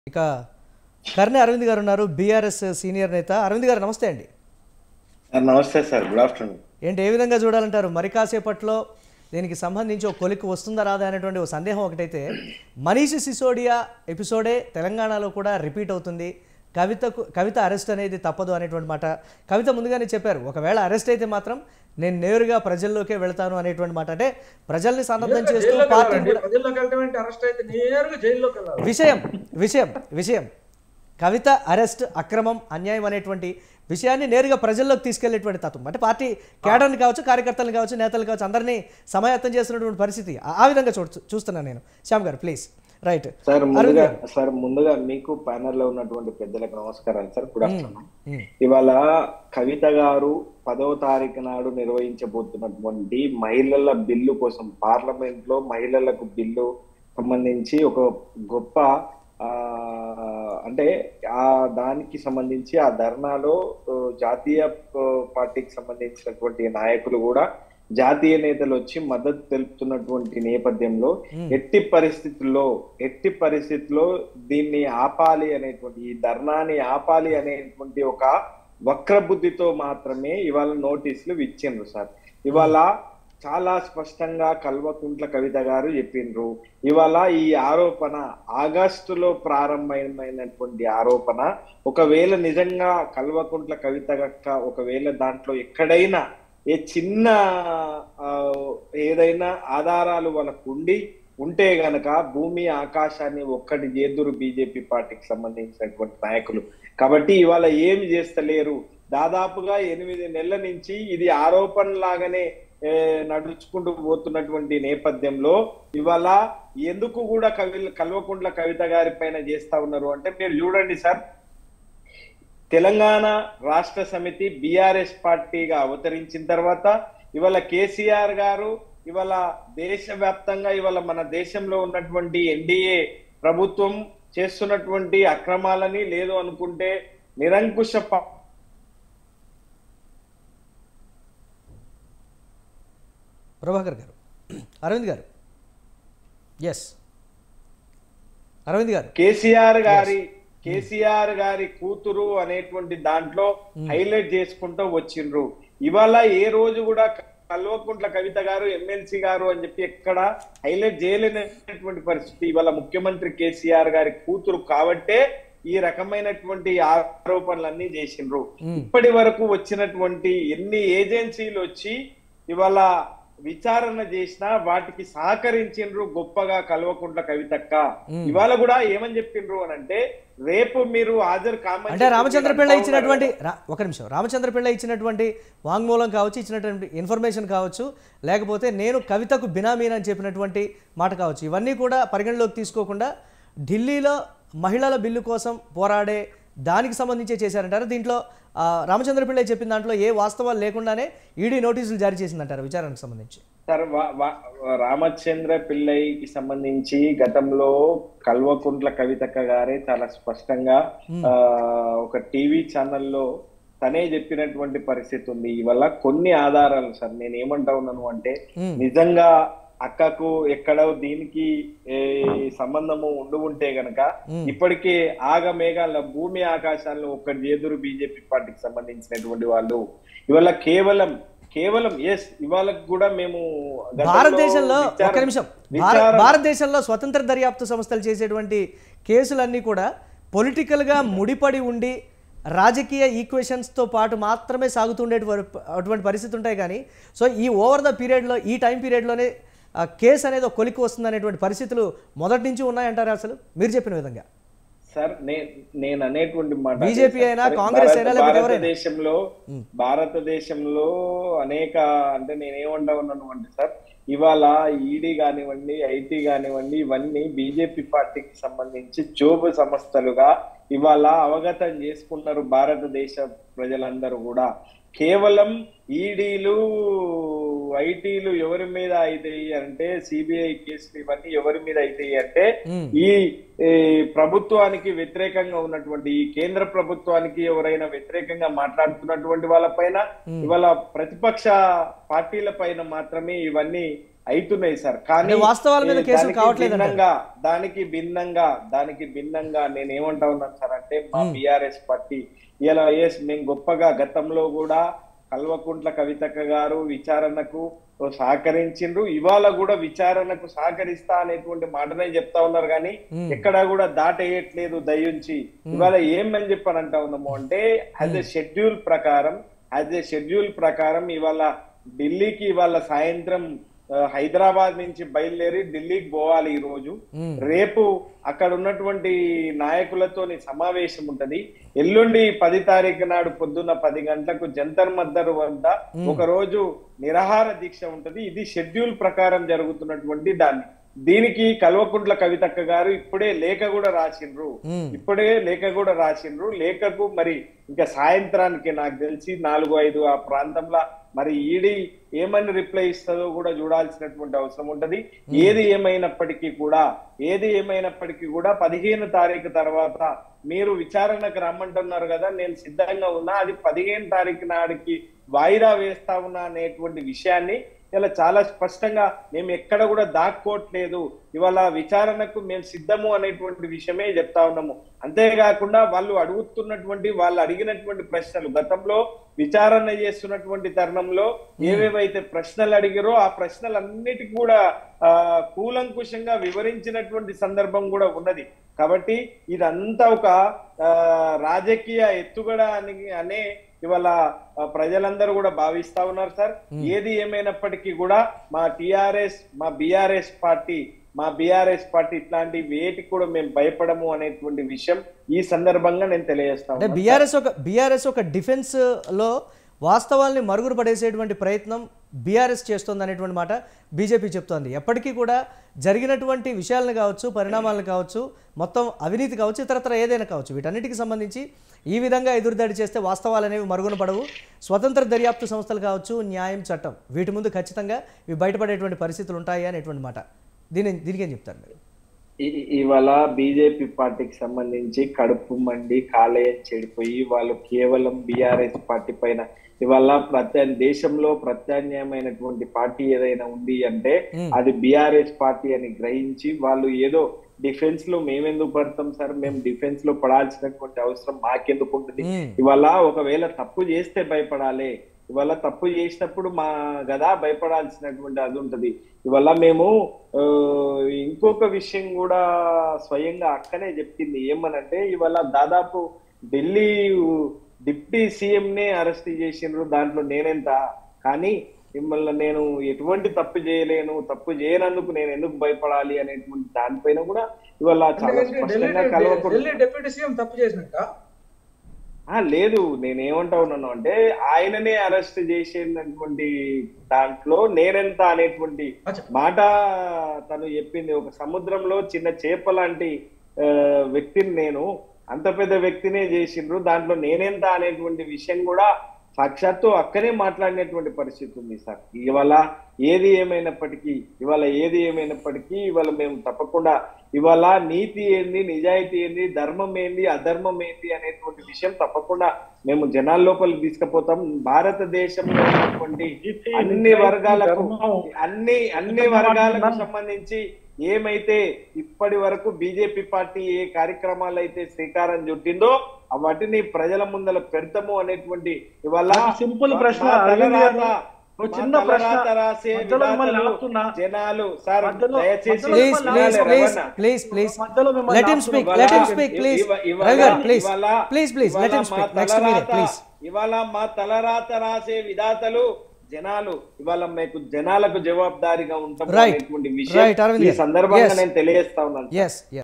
ఇక కర్ణి అరవింద్ గారు ఉన్నారు బీఆర్ఎస్ సీనియర్ నేత అరవింద్ గారు నమస్తే అండి సార్ నమస్తే సార్ గుడ్ ఆఫ్టర్నూన్ ఏంటి ఏ విధంగా చూడాలంటారు మరి కాసేపట్లో దీనికి సంబంధించి ఒక కొలిక్కి వస్తుందా రాదా అనేటువంటి ఒక సందేహం ఒకటైతే మనీష్ సిసోడియా ఎపిసోడే తెలంగాణలో కూడా రిపీట్ అవుతుంది కవితకు కవిత అరెస్ట్ అనేది తప్పదు అనేటువంటి మాట కవిత ముందుగానే చెప్పారు ఒకవేళ అరెస్ట్ అయితే మాత్రం నేను నేరుగా ప్రజల్లోకే వెళ్తాను అనేటువంటి మాట అంటే ప్రజల్ని సన్నద్ధం చేస్తూ జైల్లోకి పార్టీని వెళ్ళాలండి. కూడా ప్రజల్లోకి వెళ్ళడం అంటే అరెస్ట్ అయితే నేరుగా జైల్లోకి వెళ్ళాలి విషయం విషయం విషయం కవిత అరెస్ట్ అక్రమం అన్యాయం అనేటువంటి విషయాన్ని నేరుగా ప్రజల్లోకి తీసుకెళ్లేటువంటి తత్వం అంటే పార్టీ కేడర్ని కావచ్చు కార్యకర్తలను కావచ్చు నేతలు కావచ్చు అందరినీ సమాయత్తం చేస్తున్నటువంటి పరిస్థితి ఆ- ఆ విధంగా చూ చూస్తున్నాను నేను Shyam garu please right sir ముందుగా సార్ ముందుగా మీకు ప్యానల్ లో ఉన్నటువంటి పెద్దలకు నమస్కారాలు సార్ గుడ్ ఆఫ్టర్నూన్ ఇవాళ కవిత గారు పదవ తారీఖు నాడు నిర్వహించబోతున్నటువంటి మహిళల బిల్లు కోసం పార్లమెంట్ లో మహిళలకు బిల్లు సంబంధించి ఒక గొప్ప ఆ అంటే ఆ దానికి సంబంధించి ఆ ధర్నాలో ఆ, జాతీయ ఆ, పార్టీకి సంబంధించినటువంటి నాయకులు కూడా జాతీయ నేతలు వచ్చి మద్దతు తెలుపుతున్నటువంటి నేపథ్యంలో ఎట్టి పరిస్థితుల్లో ఎట్టి పరిస్థితుల్లో దీన్ని ఆపాలి అనేటువంటి ఈ ధర్నాని ఆపాలి అనేటువంటి ఒక వక్ర బుద్ధితో మాత్రమే ఇవాళ నోటీసులు ఇచ్చిండ్రు సార్ ఇవాళ చాలా స్పష్టంగా కల్వకుంట్ల కవిత గారు చెప్పిండ్రు ఇవాళ ఈ ఆరోపణ ఆగస్టులో ప్రారంభమైనటువంటి ఆరోపణ ఒకవేళ నిజంగా కల్వకుంట్ల కవిత గక్క ఒకవేళ దాంట్లో ఎక్కడైనా ఏ చిన్న ఆ, ఏదైనా ఆధారాలు వాళ్ళకు ఉండి ఉంటే గనక భూమి ఆకాశాన్ని ఒక్కటి చేదురు బీజేపీ పార్టీకి సంబంధించినటువంటి నాయకులు కాబట్టి ఇవాళ ఏమి చేస్తలేరు దాదాపుగా ఎనిమిది నెలల నుంచి ఇది ఆరోపణ లాగానే ఏ, నడుచుకుంటూ పోతున్నటువంటి నేపథ్యంలో ఇవాళ ఎందుకు కూడా కవి కల్వకుంట్ల కవిత గారి పైన చేస్తా ఉన్నారు అంటే మీరు చూడండి సార్ తెలంగాణ రాష్ట్ర సమితి బీఆర్ఎస్ పార్టీగా అవతరించిన తర్వాత ఇవాళ కేసీఆర్ గారు ఇవాళ దేశవ్యాప్తంగా ఇవాళ మన దేశంలో ఉన్నటువంటి ఎన్డీఏ ప్రభుత్వం చేస్తున్నటువంటి అక్రమాలని లేదు అనుకుంటే నిరంకుశ ప- ప్రభాకర్ గారు అరవింద్ గారు ఎస్ అరవింద్ గారు కేసీఆర్ గారి కేసీఆర్ గారి కూతురు అనేటువంటి దాంట్లో హైలైట్ చేసుకుంటూ వచ్చిండ్రు ఇవాళ ఏ రోజు కూడా కల్వకుంట్ల కవిత గారు ఎమ్మెల్సీ గారు అని చెప్పి ఎక్కడ హైలైట్ చేయలేనటువంటి పరిస్థితి ఇవాళ ముఖ్యమంత్రి కేసీఆర్ గారి కూతురు కాబట్టే ఈ రకమైనటువంటి ఆరోపణలన్నీ చేసిండ్రు ఇప్పటి వరకు వచ్చినటువంటి ఎన్ని ఏజెన్సీలు వచ్చి ఇవాళ విచారణ చేసినా వాటికి సహకరించిండ్రు గొప్పగా కల్వకుంట్ల కవితక్క ఇవాళ కూడా ఏమని చెప్పిండ్రు అని అంటే రేపు మీరు హాజరు కామని అంటే చెప్పి రామచంద్ర మీరు పిళ్ళ అంటా ఇచ్చినటువంటి రా- ఒక నిమిషం రామచంద్ర పిళ్ళ ఇచ్చినటువంటి వాంగ్మూలం కావచ్చు ఇచ్చినటువంటి ఇన్ఫర్మేషన్ కావచ్చు లేకపోతే నేను కవితకు బినామీని అని చెప్పినటువంటి మాట కావచ్చు ఇవన్నీ కూడా పరిగణలోకి తీసుకోకుండా ఢిల్లీలో మహిళల బిల్లు కోసం పోరాడే దానికి సంబంధించే చేశారంటారు దీంట్లో ఆ, రామచంద్ర పిళ్ళ చెప్పిన దాంట్లో ఏ వాస్తవాలు లేకుండానే ఈడీ నోటీసులు జారీ చేసిందంటారు విచారణకు సంబంధించి సార్ వా- వా- రామచంద్ర పిల్లైకి సంబంధించి గతంలో కల్వకుంట్ల కవితక్క గారే చాలా స్పష్టంగా ఆ, ఒక టీవీ ఛానల్లో తనే చెప్పినటువంటి పరిస్థితి ఉంది ఇవల్ల కొన్ని ఆధారాలు సార్ నేను ఏమంటా ఉన్నాను అంటే మ్మ్. నిజంగా అక్కకు ఎక్కడో దీనికి ఏ, సంబంధము ఉండి ఉంటే గనక ఇప్పటికే ఆగమేఘాల భూమి ఆకాశాలను ఒక్కటి ఎదురు బీజేపీ పార్టీకి సంబంధించినటువంటి వాళ్ళు ఇవాళ కేవలం కేవలం ఎస్ ఇవాళ కూడా మేము గతంలో భారతదేశంలో విచారణ- ఒక నిమిషం భార- విచారణ- భారతదేశంలో స్వతంత్ర దర్యాప్తు సంస్థలు చేసేటువంటి కేసులన్నీ కూడా పొలిటికల్గా ముడిపడి ఉండి రాజకీయ ఈక్వేషన్స్తో పాటు మాత్రమే సాగుతుండే అటువంటి పరిస్థితి ఉంటాయి కానీ సో ఈ ఓవర్ ద పీరియడ్లో ఈ టైం పీరియడ్లోనే ఆ, కేసు అనేది ఒక కొలికి వస్తుంది అనేటువంటి పరిస్థితులు మొదటి నుంచి ఉన్నాయంటారా అసలు మీరు చెప్పిన విధంగా సార్ నే- నేను అనేటువంటి మాట అదే బీజేపీ సార్. అయినా, సరే, కాంగ్రెస్ భారత- అయినా, లేకపోతే ఎవరైనా? భారతదేశంలో భారతదేశంలో అనేక అంటే నేనేమంటా ఉన్నాను అంటే సార్ ఇవాళ ఈడీ కానివ్వండి ఐటీ కానివ్వండి ఇవన్నీ బీజేపీ పార్టీకి సంబంధించి జోబు సంస్థలుగా ఇవాళ అవగతం చేసుకున్నారు భారతదేశ ప్రజలందరూ కూడా కేవలం ఈడీలు ఐటీలు ఎవరి మీద అవుతాయి అంటే సిబిఐ కేసులు ఇవన్నీ ఎవరి మీద అవుతాయి అంటే మ్మ్. ఈ ఈ ప్రభుత్వానికి వ్యతిరేకంగా ఉన్నటువంటి ఈ కేంద్ర ప్రభుత్వానికి ఎవరైనా వ్యతిరేకంగా మాట్లాడుతున్నటువంటి వాళ్ళపైన ఇవాళ ప్రతిపక్ష పార్టీల పైన మాత్రమే ఇవన్నీ అవుతున్నాయి సార్ కానీ అంటే వాస్తవాల మీద ఏ, కేసులు దానికి కావట్లేదంటారు. భిన్నంగా దానికి భిన్నంగా దానికి భిన్నంగా నేను ఏమంటా ఉన్నాను సార్ అంటే మా బిఆర్ఎస్ పార్టీ ఇలా ఎస్ మేము గొప్పగా గతంలో కూడా కల్వకుంట్ల కవితక్క గారు విచారణకు సహకరించిండ్రు ఇవాళ కూడా విచారణకు సహకరిస్తా అనేటువంటి మాటనే చెప్తా ఉన్నారు కానీ ఎక్కడా కూడా దాటేయట్లేదు దయించి ఇవాళ ఏమని చెప్పానంటా ఉన్నాము అంటే యాజ్ ఎ షెడ్యూల్ ప్రకారం యాజ్ ఎ షెడ్యూల్ ప్రకారం ఇవాళ ఢిల్లీకి ఇవాళ సాయంత్రం ఆ, హైదరాబాద్ నుంచి బయలుదేరి ఢిల్లీకి పోవాలి ఈ రోజు రేపు అక్కడ ఉన్నటువంటి నాయకులతోని సమావేశం ఉంటది ఎల్లుండి పది తారీఖు నాడు పొద్దున్న పది గంటలకు జంతర్ మద్దర్ వద్ద ఒక రోజు నిరాహార దీక్ష ఉంటది ఇది షెడ్యూల్ ప్రకారం జరుగుతున్నటువంటి దాన్ని దీనికి కల్వకుంట్ల కవితక్క గారు ఇప్పుడే లేఖ కూడా రాసిండ్రు ఇప్పుడే లేఖ కూడా రాసిండ్రు లేఖకు మరి ఇంకా సాయంత్రానికి నాకు తెలిసి నాలుగు ఐదు ఆ ప్రాంతంలో మరి ఈడీ ఏమని రిప్లై ఇస్తుందో కూడా చూడాల్సినటువంటి అవసరం ఉంటది ఏది ఏమైనప్పటికీ కూడా ఏది ఏమైనప్పటికీ కూడా పదిహేను తారీఖు తర్వాత మీరు విచారణకు రమ్మంటున్నారు కదా నేను సిద్ధంగా ఉన్నా అది పదిహేను తారీఖు నాడికి వాయిదా వేస్తా ఉన్నా అనేటువంటి విషయాన్ని ఇలా చాలా స్పష్టంగా మేము ఎక్కడ కూడా దాక్కోవట్లేదు ఇవాళ విచారణకు మేము సిద్ధము అనేటువంటి విషయమే చెప్తా ఉన్నాము అంతేకాకుండా వాళ్ళు అడుగుతున్నటువంటి వాళ్ళు అడిగినటువంటి ప్రశ్నలు గతంలో విచారణ చేస్తున్నటువంటి తరుణంలో ఏవేవైతే ప్రశ్నలు అడిగారో ఆ ప్రశ్నలన్నిటికీ కూడా ఆ కూలంకుషంగా వివరించినటువంటి సందర్భం కూడా ఉన్నది కాబట్టి ఇదంతా ఒక ఆ, రాజకీయ ఎత్తుగడ అని అనే ఇవాళ ఆ, ప్రజలందరూ కూడా భావిస్తా ఉన్నారు సార్ ఏది ఏమైనప్పటికీ కూడా మా టిఆర్ఎస్ మా బిఆర్ఎస్ పార్టీ మా బిఆర్ఎస్ పార్టీ ఇట్లాంటి వేటికి కూడా మేము భయపడము అనేటువంటి విషయం ఈ సందర్భంగా నేను తెలియజేస్తా అంటే ఉన్నాను బీఆర్ఎస్ ఒక బీఆర్ఎస్ ఒక డిఫెన్స్లో వాస్తవాల్ని మరుగున పడేసేటువంటి ప్రయత్నం బీఆర్ఎస్ చేస్తుంది అనేటువంటి మాట బీజేపీ చెప్తోంది ఎప్పటికీ కూడా జరిగినటువంటి విషయాలను కావచ్చు పరిణామాలను కావచ్చు మొత్తం అవినీతి కావచ్చు ఇతరత్ర ఏదైనా కావచ్చు వీటన్నిటికి సంబంధించి ఈ విధంగా ఎదురుదాడి చేస్తే వాస్తవాలు అనేవి మరుగున పడవు స్వతంత్ర దర్యాప్తు సంస్థలు కావచ్చు న్యాయం చట్టం వీటి ముందు ఖచ్చితంగా ఇవి బయటపడేటువంటి పరిస్థితులు ఉంటాయి అనేటువంటి మాట దీని దీనికి ఏం చెప్తారు మీరు ఇ- ఇవాళ బీజేపీ పార్టీకి సంబంధించి కడుపు మండి కాలేయం చెడిపోయి వాళ్ళు కేవలం బీఆర్ఎస్ పార్టీ పైన ఇవాళ ప్రత్యా దేశంలో ప్రత్యామ్నాయమైనటువంటి పార్టీ ఏదైనా ఉంది అంటే అది బీఆర్ఎస్ పార్టీ అని గ్రహించి వాళ్ళు ఏదో డిఫెన్స్ లో మేమెందుకు పడతాం సార్ మేము డిఫెన్స్ లో పడాల్సినటువంటి అవసరం మాకెందుకు ఉంటుంది మ్మ్. ఇవాళ ఒకవేళ తప్పు చేస్తే భయపడాలి ఇవాళ తప్పు చేసినప్పుడు మా గదా భయపడాల్సినటువంటి అది ఉంటది ఇవాళ మేము ఆ, ఇంకొక విషయం కూడా స్వయంగా అక్కనే చెప్పింది ఏమనంటే ఇవాళ దాదాపు ఢిల్లీ డిప్యూటీ సీఎం నే అరెస్ట్ చేసిండ్రు దాంట్లో నేనెంత కానీ మిమ్మల్ని నేను ఎటువంటి తప్పు చేయలేను తప్పు చేయనందుకు నేను ఎందుకు భయపడాలి అనేటువంటి దానిపైన కూడా ఇవాళ చాలా ఢిల్లీ స్పష్టంగా కలవకుండా ఢిల్లీ డిప్యూటీ సీఎం తప్పు చేసినట్ట ఆ లేదు నేను ఏమంటా ఉన్నాను అంటే ఆయననే అరెస్ట్ చేసేటటువంటి దాంట్లో నేనెంత అనేటువంటి అచ్చా. మాట తను చెప్పింది ఒక సముద్రంలో చిన్న చేప లాంటి ఆ, వ్యక్తిని నేను అంత పెద్ద వ్యక్తినే చేసిండ్రు దాంట్లో నేనెంత అనేటువంటి విషయం కూడా సాక్షాత్తు అక్కనే మాట్లాడినటువంటి పరిస్థితి ఉంది సార్ ఇవాళ ఏది ఏమైనప్పటికీ ఇవాళ ఏది ఏమైనప్పటికీ ఇవాళ మేము తప్పకుండా ఇవాళ నీతి ఏంది నిజాయితీ ఏంది ధర్మం ఏంది అధర్మం ఏంది అనేటువంటి విషయం తప్పకుండా మేము జనాల లోపలికి తీసుకుపోతాం భారతదేశంలో ఉన్నటువంటి నీతి, అన్ని నిజాయితీ, వర్గాలకు ధర్మం. అన్ని అన్ని వర్గాలకు సంబంధించి ఏమైతే ఇప్పటి వరకు బీజేపీ పార్టీ ఏ కార్యక్రమాలు అయితే శ్రీకారం చుట్టిందో వాటిని ప్రజల ముందర పెడతాము అనేటువంటి ఇవాళ నాకు సింపుల్ ప్రశ్న మా అరవింద్ తలరాత- గారు, ఒక మా చిన్న ప్రశ్న. తలరాత రాసే మధ్యలో మిమ్మల్ని విధాతలు ఆపుతున్నా. జనాలు సార్ మధ్యలో- దయచేసి మధ్యలో ప్లీజ్ మిమ్మల్ని ప్లీజ్ వినాలి ప్లీజ్ రమణ. ప్లీజ్ ప్లీజ్ మధ్యలో మిమ్మల్ని let him speak let him speak please ఇవ- ఇవాళ- రవి గారు ప్లీజ్ ఇవాళ- ప్లీజ్ ప్లీజ్ లెట్ హిమ్ ఇవాళ మా స్పీక్ నెక్స్ట్ మీరే తలరాత- ప్లీజ్ ఇవాళ మా తలరాత రాసే విధాతలు జనాలు ఇవాళ మీకు జనాలకు జవాబుదారిగా ఉంటాం Right. అనేటువంటి Right, విషయం అరవింద్ ఈ గారు. సందర్భంగా Yes. నేను తెలియజేస్తా ఉన్నాను ఎస్